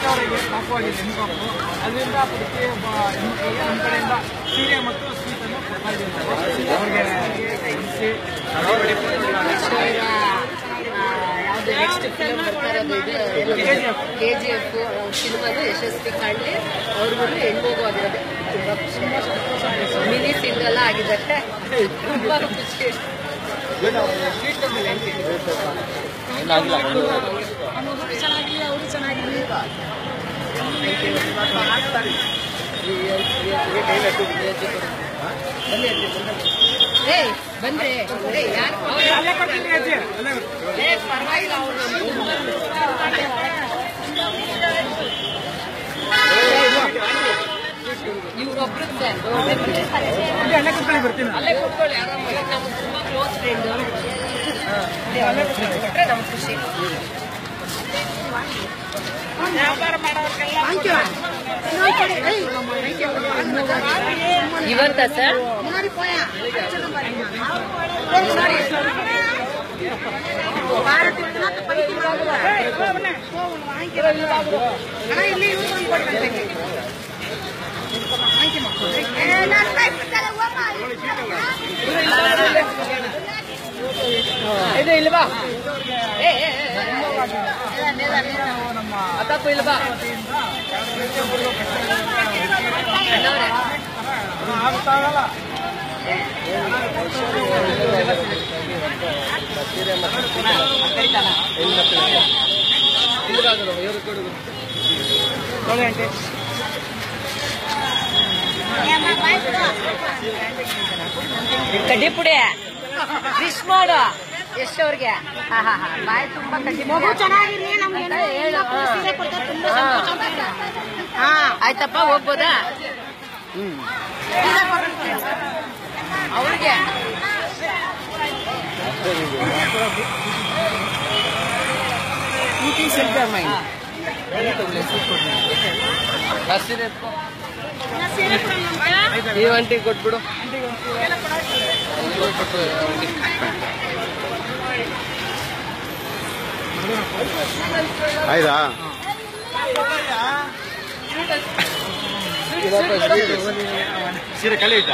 ಅವರಿಗೆ ಪಾಪವಾಗಿದೆ ಹೆಣ್ಣು ಪಾಪು ಅದರಿಂದ ಅದಕ್ಕೆ ಒಬ್ಬ ಹೆಣ್ಣು ನಮ್ಮ ಕಡೆಯಿಂದ ಸೀರೆ ಮತ್ತು ಸ್ವೀಟ್ ಅನ್ನು ಕೊಡ್ತಾ ಇದ್ದೀವಿ ಸರ್ ಅವ್ರಿಗೆ ಉಣಿಸಿ ಯಾವ್ದು ನೆಕ್ಸ್ಟ್ ಫಿಲ್ಮ್ ಬರ್ತಾ ಇರೋದು ಇದು ಕೆ ಜಿ ಎಫ್ ಸಿನಿಮಾನು ಯಶಸ್ವಿ ಕಾಣಲಿ ಅವ್ರಿಗೂ ಹೆಣ್ಮಗು ಆಗಿರೋದು ತುಂಬಾ ಖುಷಿ ಮಿನಿ ಸಿಂಗಲ್ ಆಗಿದ್ದಾರೆ ತುಂಬಾ ಖುಷಿ ಏಯ್ ಬಂದ್ರೆ ಏ ಯಾರು ಅಲ್ಲೇ ಕೊಡ್ತೀನಿ ಅಜ್ಜಿ ಅಲ್ಲೇ ಕೊಡ್ತೀನಿ. ಏ ಪರವಾಗಿಲ್ಲ ಅವ್ರು ಇವ್ರೊಬ್ರು ಅಜ್ಜಿ, ಅಲ್ಲೇ ಕೂತ್ಕೊಳ್ಳಿ ಬರ್ತೀನಿ ಅಲ್ಲೇ ಕೂತ್ಕೊಳ್ಳಿ ಆರಾಮಾಗಿ ನಮ್ಗೆ ತುಂಬಾ ಕ್ಲೋಸ್ ಫ್ರೆಂಡ್ ಕೊಟ್ರೆ ನಮ್ಗೆ ಖುಷಿ ಇವಂತ ಸರ್ ಇದು ಇಲ್ವಾ ಏ ಏ, ಏ, ನಮ್ಮ ಅತ್ತಪ್ಪ ಇಲ್ವಾ ಅಣ್ಣವ್ರೆ ಆಗುತ್ತಾಗಲ್ಲ ನೋಡಿ ಆಂಟಿ ಕಡ್ಡಿ ಪುಡಿ ಫಿಶ್ ಮಾಡು ಎಷ್ಟವ್ರಿಗೆ ಹಾ ಹಾ ಹಾ ಬಾಯಿ ತುಂಬಾ ಕಡ್ಡಿ ಮಗು ಚೆನ್ನಾಗಿರ್ಲಿ ನಮ್ಗೆ ಏನೋ ಹೇಳು, ಹೆಣ್ಮಕ್ಳು ಹಾ. ಸೀರೆ ಕೊಡ್ತಾರೆ ತುಂಬಾ ಹಾ. ಸಂತೋಷ ಅಂತ ಇದೆ. ಹಾ ಆಯ್ತಪ್ಪ ಹೋಗ್ಬೋದಾ ಅವ್ರಿಗೆ ನೀವು ಅಂಟಿ ಕೊಟ್ಬಿಡು ಆಯ್ತಾ ಸೀರೆ ಕಲಿ ಆಯ್ತಾ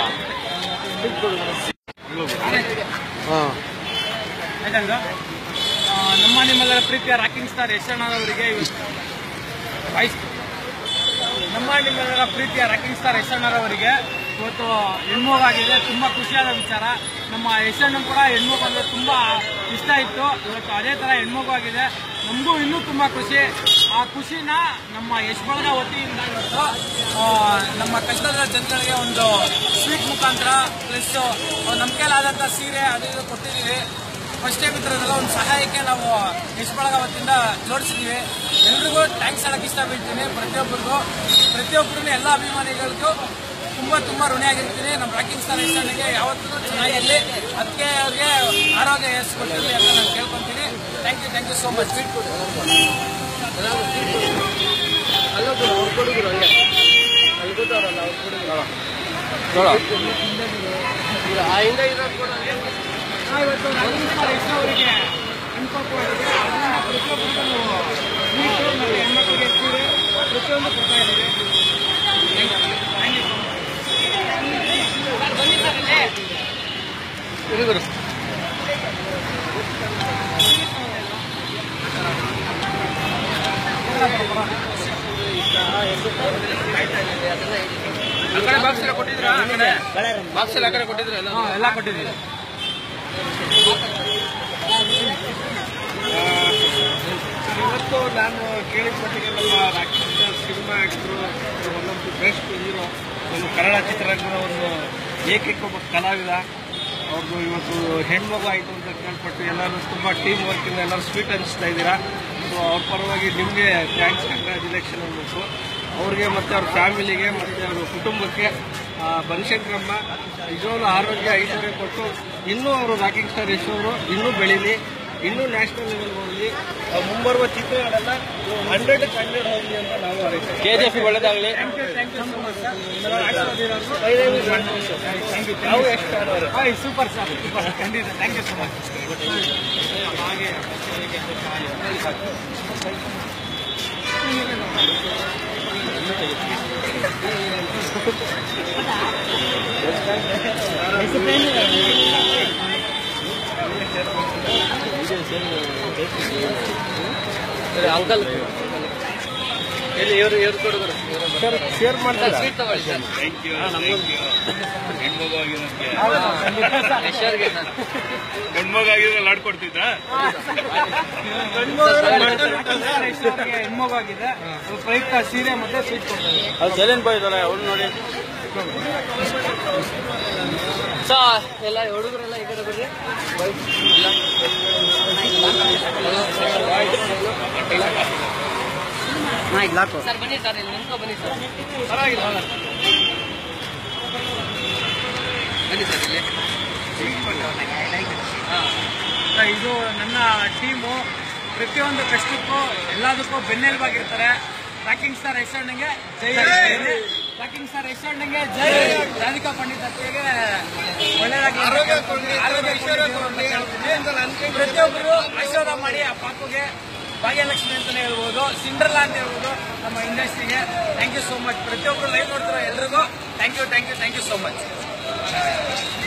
ಹಾಂ ಯಾಕಂದ್ರೆ ಆ, ನಮ್ಮ ನಿಮ್ಮೆಲ್ಲರ ಪ್ರೀತಿಯ ರಾಕಿಂಗ್ ಸ್ಟಾರ್ ಯಶಣ್ಣನವರಿಗೆ ಇವತ್ತು ವಾಯ್ಸ್ ನಮ್ಮ ನಿಮ್ಮೆಲ್ಲರ ಪ್ರೀತಿಯ ರಾಕಿಂಗ್ ಸ್ಟಾರ್ ಯಶಣ್ಣರವರಿಗೆ ಇವತ್ತು ಹೆಣ್ಮಗಾಗಿದೆ ತುಂಬ ಖುಷಿಯಾದ ವಿಚಾರ ನಮ್ಮ ಯಶಣ್ಣ ಕೂಡ ಹೆಣ್ಮಗು ಅಂದರೆ ತುಂಬ ಇಷ್ಟ ಇತ್ತು ಇವತ್ತು ಅದೇ ಥರ ಹೆಣ್ಮಗು ಆಗಿದೆ ನಮಗೂ ಇನ್ನೂ ತುಂಬ ಖುಷಿ ಆ ಖುಷಿನ ನಮ್ಮ ಯಶ್ ಬಳಗ ವತಿಯಿಂದ ಇವತ್ತು ಆ, ನಮ್ಮ ಕಷ್ಟದ ಜನಗಳಿಗೆ ಒಂದು ಸ್ವೀಟ್ ಮುಖಾಂತರ ಪ್ಲಸ್ ನಮ್ಮ ಕೈಲಾದಂಥ ಸೀರೆ ಅದು ಇದು ಕೊಟ್ಟಿದ್ದೀವಿ ಫಸ್ಟ್ ಟೈಮ್ ಇದ್ರದೆಲ್ಲ ಒಂದು ಸಹಾಯಕ್ಕೆ ನಾವು ನಿಷ್ಪಳಗ ವತಿಯಿಂದ ಜೋಡಿಸಿದ್ದೀವಿ ಎಲ್ರಿಗೂ ಥ್ಯಾಂಕ್ಸ್ ಹೇಳಕ್ಕೆ ಇಷ್ಟಪಡ್ತೀನಿ ಪ್ರತಿಯೊಬ್ಬರಿಗೂ ಪ್ರತಿಯೊಬ್ಬರಿಗೂ ಎಲ್ಲ ಅಭಿಮಾನಿಗಳಿಗೂ ತುಂಬ ತುಂಬ ಋಣಿಯಾಗಿರ್ತೀನಿ ನಮ್ಮ ರಾಕಿಂಗ್ ಸ್ಟಾರ್ ಇಷ್ಟನಿಗೆ ಯಾವತ್ತೂ ಚೆನ್ನಾಗಿರಲಿ ಅದಕ್ಕೆ ಅವ್ರಿಗೆ ಆರೋಗ್ಯ ಯಶ್ ಕೊಟ್ಟಿರಲಿ ಅಂತ ನಾನು ಕೇಳ್ಕೊತೀನಿ thank you thank you so much ಅಲ್ಲೊಬ್ರು ಅವ್ರು ಕೊಡುಗರು ಹಂಗೆ ಅಲ್ಲಿ ಕೂತವ್ರಲ್ಲ ಅವ್ರು ಕೊಡುಗರು ನೋಡ ಈಗ ಆ ಹಿಂದೆ ಇರೋದು ಕೂಡ ಇವತ್ತು ರಾಕಿಂಗ್ ಸ್ಟಾರ್ ಇಷ್ಟ ಅವರಿಗೆ ಹೆಣ್ಮಕ್ಳು ಆಗಿದೆ ಅದನ್ನ ಪ್ರತಿಯೊಬ್ಬರಿಗೂ ಸ್ವೀಟು ಮತ್ತು ಹೆಣ್ಮಕ್ಳಿಗೆ ಸೀರೆ ಪ್ರತಿಯೊಂದು ಕೊಡ್ತಾ ಇದ್ದೀವಿ ಥ್ಯಾಂಕ್ ಯು ಸೊ ಮಚ್ ಬನ್ನಿ ಸರ್ ಇಲ್ಲಿ ಹುಡುಗರು ಆ ಕಡೆ ಬಾಕ್ಸ್ ಎಲ್ಲ ಕೊಟ್ಟಿದ್ರಾ ಆ ಕಡೆ ಬಾಕ್ಸ್ ಎಲ್ಲ ಆ ಕಡೆ ಕೊಟ್ಟಿದ್ರ ಎಲ್ಲ ಹಾಂ ಎಲ್ಲ ಕೊಟ್ಟಿದ್ದೀವಿ ಇವತ್ತು ನಾನು ಕೇಳಿದ ಮಟ್ಟಿಗೆ ನಮ್ಮ Rakesh cinema actor one of the best hero ಒಂದು ಕನ್ನಡ ಚಿತ್ರರಂಗದ ಒಂದು ಏಕೈಕ ಒಬ್ಬ ಕಲಾವಿದ ಅವ್ರದ್ದು ಇವತ್ತು ಹೆಣ್ಮಗು ಆಯಿತು ಅಂತ ಕೇಳ್ಪಟ್ಟು ಎಲ್ಲರೂ ತುಂಬ ಟೀಮ್ ವರ್ಕಿಂದ ಎಲ್ಲರೂ ಸ್ವೀಟ್ ಹಂಚ್ತಾ ಇದ್ದೀರಾ ಸೊ ಅವ್ರ ಪರವಾಗಿ ನಿಮಗೆ ಥ್ಯಾಂಕ್ಸ್ ಕಂಗ್ರ್ಯಾಚುಲೇಷನ್ ಅನ್ಬೇಕು ಅವ್ರಿಗೆ ಮತ್ತು ಅವ್ರ ಫ್ಯಾಮಿಲಿಗೆ ಮತ್ತು ಅವ್ರ ಕುಟುಂಬಕ್ಕೆ ಆ, ಬನಶಂಕರಮ್ಮ ನಿಜವಾಗ್ಲೂ ಆರೋಗ್ಯ ಐಶ್ವರ್ಯ ಕೊಟ್ಟು ಇನ್ನೂ ಅವರು ರಾಕಿಂಗ್ ಸ್ಟಾರ್ ಯಶ್ ಅವರು ಇನ್ನೂ ಬೆಳೀಲಿ ಇನ್ನೂ ನ್ಯಾಷನಲ್ ಲೆವೆಲ್ ಹೋಗಲಿ ಆ ಮುಂಬರುವ ಚಿತ್ರಗಳೆಲ್ಲ ಹಂಡ್ರೆಡ್ ಹಂಡ್ರೆಡ್ ಹೋಗಲಿ ಅಂತ ನಾವು ಹಾರೈಸ್ತೇವೆ. ಕೆ ಜಿ ಎಫ್ ಒಳ್ಳೇದಾಗಲಿ ನಾವು ಎಷ್ಟು ಆಡೋರು ಹಾಯ್ ಸೂಪರ್ ಸರ್ ಸೂಪರ್ ಖಂಡಿತ ಥ್ಯಾಂಕ್ ಯು ಸೊ ಮಚ್ ಹಾಗೆ ಅಂಕಲ್ ಎಲ್ಲಿ ಇವರು ಇವ್ರು ಕೊಡುಗರು ಶೇರ್ ಮಾಡ್ತಾರೆ ಸ್ವೀಟ್ ತಗೊಳ್ಳಿ sir thank you thank you ಹೆಣ್ಮಗು ಆಗಿರೋದಕ್ಕೆ ಯಶ್ವರ್ಗೆ ಸರ್ ಗಂಡ್ಮಗು ಆಗಿದ್ರೆ ಲಾಡ್ ಕೊಡ್ತಿದ್ರಾ ಅವ್ರಿಗೆ ಹೆಣ್ಮಗು ಆಗಿದೆ ಅದ್ರ ಪ್ರಯುಕ್ತ ಸೀರೆ ಮತ್ತೆ ಸ್ವೀಟ್ ಕೊಡ್ತಾರೆ ಅದು ಸೈಲೆಂಟ್ ಬಾಯ್ ಇದ್ದಾರೆ ಅವ್ರು ನೋಡಿ ಸಾ ಎಲ್ಲ ಹುಡುಗರೆಲ್ಲ ಈ ಕಡೆ ಬರ್ರಿ ಬೈ. ಇಲ್ಲ. ಸರ್ ಬನ್ನಿ ಸರ್ ಇಲ್ಲಿ ನಿಂತ್ಕೊ ಬನ್ನಿ ಸರ್ ಬನ್ನಿ ಸರ್ ಇಲ್ಲಿ ಇದು ನನ್ನ ಟೀಮು ಪ್ರತಿಯೊಂದು ಕಷ್ಟಕ್ಕೂ ಎಲ್ಲದಕ್ಕೂ ಬೆನ್ನೆಲುಬಾಗಿರ್ತಾರೆ ರಾಕಿಂಗ್ ಸ್ಟಾರ್ ಯಶಣ್ಣಗೆ ಜೈ ರಾಕಿಂಗ್ ಸ್ಟಾರ್ ಯಶಣ್ಣಗೆ ಜೈ ರಾಧಿಕಾ ಪಂಡಿತ್ ಅತ್ತಿಗೆ ಒಳ್ಳೆಯದಾಗಿ ಆರೋಗ್ಯ ಕೊಡ್ಲಿ, ದೇವರು ಅಂತ ಕೇಳ್ತೀನಿ. ಪ್ರತಿಯೊಬ್ಬರು ಆಶೀರ್ವಾದ ಮಾಡಿ ಆ ಪಾಪುಗೆ ಭಾಗ್ಯಲಕ್ಷ್ಮಿ ಅಂತಾನೆ ಹೇಳ್ಬೋದು ಸಿಂಡ್ರಲ್ಲ ಅಂತ ಹೇಳ್ಬೋದು ನಮ್ಮ ಇಂಡಸ್ಟ್ರಿಗೆ ಥ್ಯಾಂಕ್ ಯು ಸೋ ಮಚ್ ಪ್ರತಿಯೊಬ್ಬರು ಲೈವ್ ನೋಡ್ತಿರೋ ಎಲ್ರಿಗೂ thank you thank you thank you so much